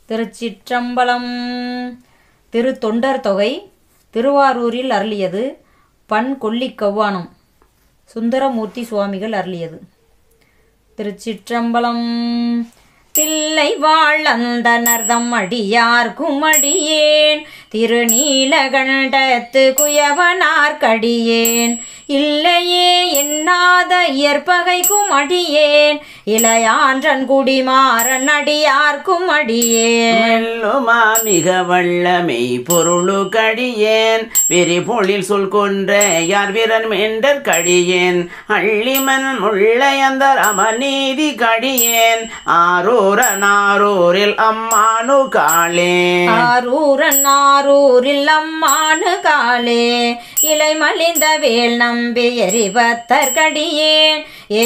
திருச்சிற்றம்பலம் திரு தொண்டர் தொகை திருவாரூரில் அருளியது பண் கொல்லிக் கவ்வானம் சுந்தரமூர்த்தி சுவாமிகள் அருளியது திருச்சிற்றம்பலம் தில்லை வாழந்தனர்தம் அடியார் குமடியேன் திருநீலகண்டத்து குயவனார்க்கடியேன் இல்லையே எண்ணாத இயற்பகைக்கும் அடியேன் இளையான்றன் குடிமாறன் அடியார்க்கும் அடியேன் வெல்லுமா மிக வல்லமை பொருளு கடியேன் வெறிபொழில் சொல் கொன்ற யார் வீரன் மெண்டர் கடியேன் அள்ளிமன் முள்ளையந்தர் அமநீதி கடியேன் ஆரூர நாரூரில் அம்மானு காளே ஆரூரன் ஆரூரில் அம்மானு காலே இலை மலிந்த வேல் நம்பி எரிபத்தற்கடியேன்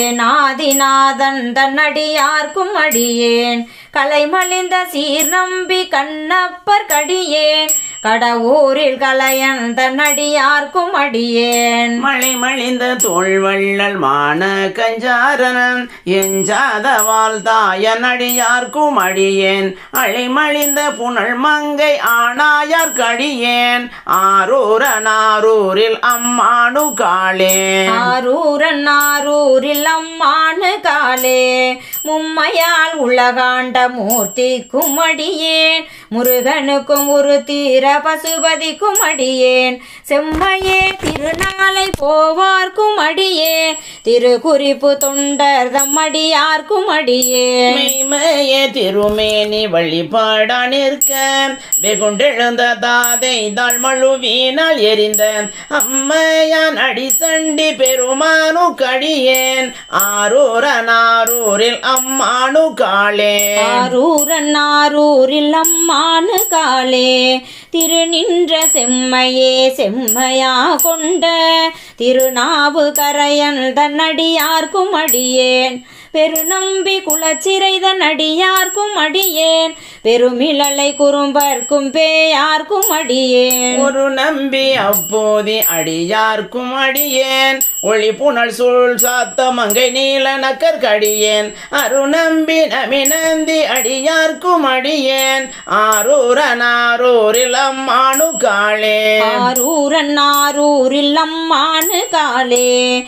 ஏனாதிநாதன் தன்னடியார்க்கும் அடியேன் கலைமலிந்த சீர் நம்பி கண்ணப்பர் கடியேன் கடவுரில் கலையன் தன்னடியார்க்கும் அடியேன் மழை மழிந்த தோள் வள்ளல் மான கஞ்சாரனன் எஞ்சாத வாழ்தாய நடியார்க்கும் அடியேன் அழிமழிந்த புனல் மங்கை ஆனாயார் கடியேன் ஆரூர நாரூரில் அம்மானு காளே ஆரூரன் ஆரூரில் அம்மானு காலே மும்மையால் உலகாண்ட மூர்த்திக்கும் அடியேன் முருகனுக்கும் ஒரு தீர பசுபதிக்கும் அடியேன் செம்மையே திருநாளை போவார்க்கும் அடியேன் திருக்குறிப்பு தொண்டர் தம்மடியார்க்கும் அடியேன் மெய்மையே திருமேனி வழிபாடா நிற்க வெகுண்டெழுந்த தாதை தாழ் மழுவினால் எரிந்த அம்மையான் அடிசண்டி பெருமானு கடியேன் ஆரூர நாரூரில் அம்மானு காளே ஆரூரன் ஆரூரில் அம்மானு காலே திருநின்ற செம்மையே செம்மையா கொண்ட திருநாவு கரையன் தன்னடியார்க்கும் அடியேன் பெருநம்பி குலச்சிறைதன் அடியார்க்கும் அடியேன் பெருமிழலை குறும்பர்க்கும் பேயார்க்கும் அடியேன் ஒரு நம்பி அப்போதி அடியார்க்கும் அடியேன் ஒளி புனல் சூழ் சாத்த மங்கை நீல நக்கர் கடியேன் அருநம்பி நமினந்தி அடியார்க்கும் அடியேன் ஆரூர நாரூரில் அம்மானு காளே ஆரூரன் ஆரூரில் அம்மானு காலே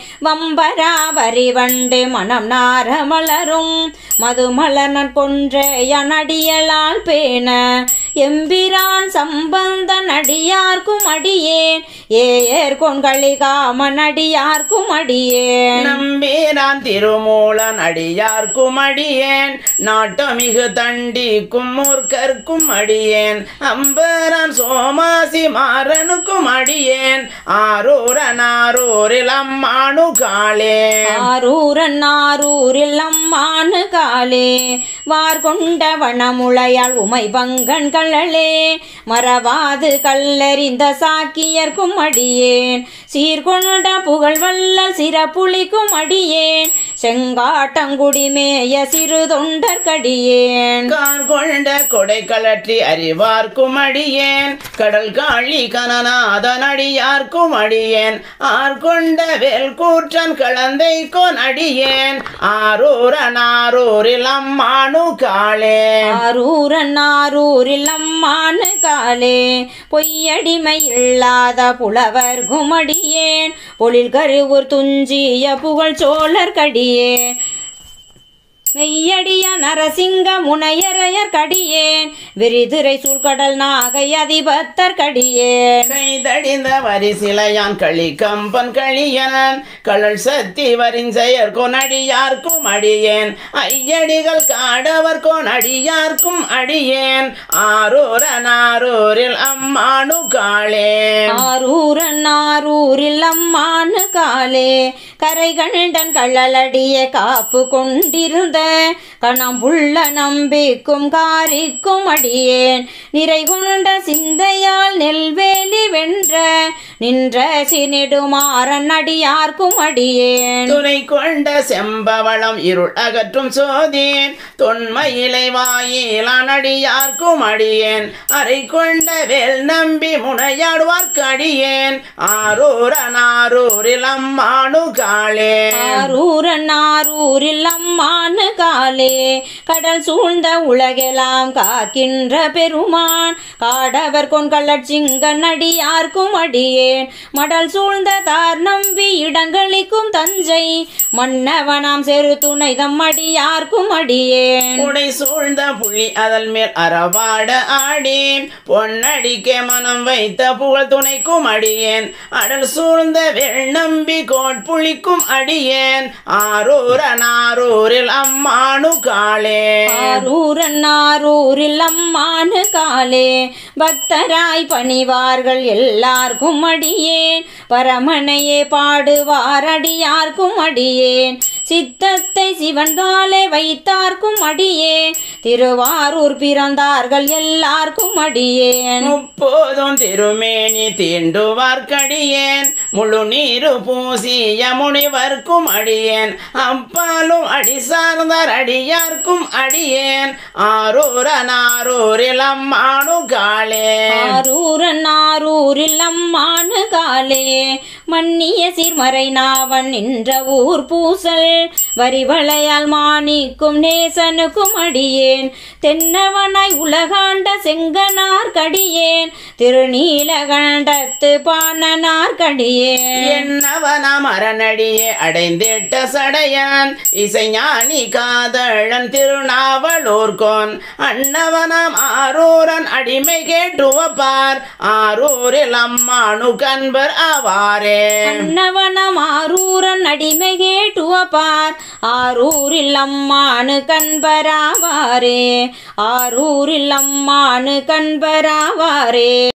வம்பராவரி வண்டு மனம் நாரமலரும் மதுமலர்னன் பொன்ற அடியலால் பேண எம்பிரான் சம்பந்தன் அடியார்க்கும் அடியேன் ஏர் கொண்களி காமன் அடியார்க்கும் அடியேன் நம்பீரான் திருமூலன் அடியார்க்கும் அடியேன் நாட்டமிகு தண்டிக்கும் மூர்க்கர்க்கும் அடியேன் அம்பரான் சோமாசி மாறனுக்கும் அடியேன் ஆரூர நாரூரில் அம்மானு காளே ஆரூரன் ஆரூரில் அம்மானு காலே வார் கொண்ட வனமுளையால் உமை பங்கன் கள்ளலே மறவாது கல்லறிந்த சாக்கியர்க்கும் அடியேன் சீர்கொண்ட புகழ் வல்லல் சிறப்புளிக்கும் அடியேன் செங்காட்டங்குடி மேய சிறு தொண்டர்கடியேன் கார் கொண்ட கொடை கலற்றி அறிவார்க்கும் அடியேன் கடல் காளி கனநாதன் அடியார்க்கும் அடியேன் ஆர் கொண்ட வேல் கூற்றன் கலந்தை கோன் அடியேன் ஆரூர நாரூரில் அம்மானு காளே ஆரூரன் ஆரூரில் அம்மானு காலே பொய்யடிமை இல்லாத புலவர் குமடியேன் பொழில் கருவூர் துஞ்சிய புகழ் சோழர் கடியேன் மெய்யடிய நரசிங்க முனையரையர் கடியேன் விரிதுரை சூழ்கடல் நாகை அதிபத்தர் கடியேன் கைதடிந்த வரிசிலையான் களி கம்பன் களியனன் கழல் சத்தி வரிஞ்செயர் கொனடியார்க்கும் அடியேன் ஐயடிகள் காடவர் கொனடியார்க்கும் அடியேன் ஆரூர நாரூரில் அம்மானு காளே ஆரூரன் ஆரூரில் அம்மானு காலே கரை கண்டன் கள்ளலடிய காப்பு கொண்டிருந்த கணம்புள்ள நம்பிக்கும் காரிக்கும் அடியேன் நிறை கொண்ட சிந்தையால் நெல்வேலி வென்ற நின்ற சினிடுமாறன் அடியார்க்கும் அடியேன் துணை கொண்ட செம்பவளம் இருள் அகற்றும் சோதீன் தொன்மையிலை வாயிலான் அடியார்க்கும் அடியேன் அறை கொண்ட வேல் நம்பி முனையாடுவார்க்கு அடியேன் ஆரூர நாரூரில் அம்மானு காளே ஆரூரன் ஆரூரில் அம்மானு காலே கடல் சூழ்ந்த உலகெல்லாம் காக்கின்ற பெருமான் காடவர் கொண்கள்ளற் சிங்கன் அடியார்க்கும் அடியேன் மடல் சூழ்ந்த தார் நம்பி இடங்களிக்கும் தஞ்சை மன்னவனாம் செரு துணை தம் அடியார்க்கும் அடியேன் உடை சூழ்ந்த புள்ளி அதல் மேல் அறவாட ஆடி பொன்னடிக்கே மனம் வைத்த புகழ் துணைக்கும் அடியேன் அடல் சூழ்ந்த வெள் நம்பி கோட்புளிக்கும் அடியேன் ஆரூரன் ஆரூரில் அம்மானு காளே ஆரூரன் ஆரூரில் அம்மானு காலே பக்தராய் பணிவார்கள் எல்லார்க்கும் அடியேன் பரமனையே பாடுவார் அடியார்க்கும் அடியேன் சித்தத்தை சிவன் காலே வைத்தார்க்கும் அடியேன் திருவாரூர் பிறந்தார்கள் எல்லார்க்கும் அடியேன் முப்போதும் திருமேனி தீண்டுவார்க்கடியேன் முழு நீரு பூசிய முனிவர்க்கும் அடியேன் அப்பாலும் அடி சார்ந்தார் அடியார்க்கும் அடியேன் ஆரூரன் ஆரூரில் அம்மானு காளே ஆரூரன் ஆரூரில் அம்மானு காலே மன்னிய சீர்மறை நாவன் நின்ற ஊர் பூசல் வரிவளையால் மாணிக்கும் நேசனுக்கும் அடியேன் தென்னவனாய் உலகாண்ட செங்கனார் கடியேன் திருநீலகண்டத்து பாணனார் கடியேன் என்னவனாம் அரணடியே அடைந்திட்ட சடையான் இசைஞானி காதழன் திருநாவலூர்கோன் அன்னவனாம் ஆரூரன் அடிமை கேட்டுவப்பார் ஆரூரில் அம்மானு கண்பர் ஆவாரே அன்னவனம் ஆரூரன் அடிமை கேட்டுவப்பார் ஆரூரில் அம்மானு கண்பராவாரே ஆரூரில் அம்மானு கண்பராவாரே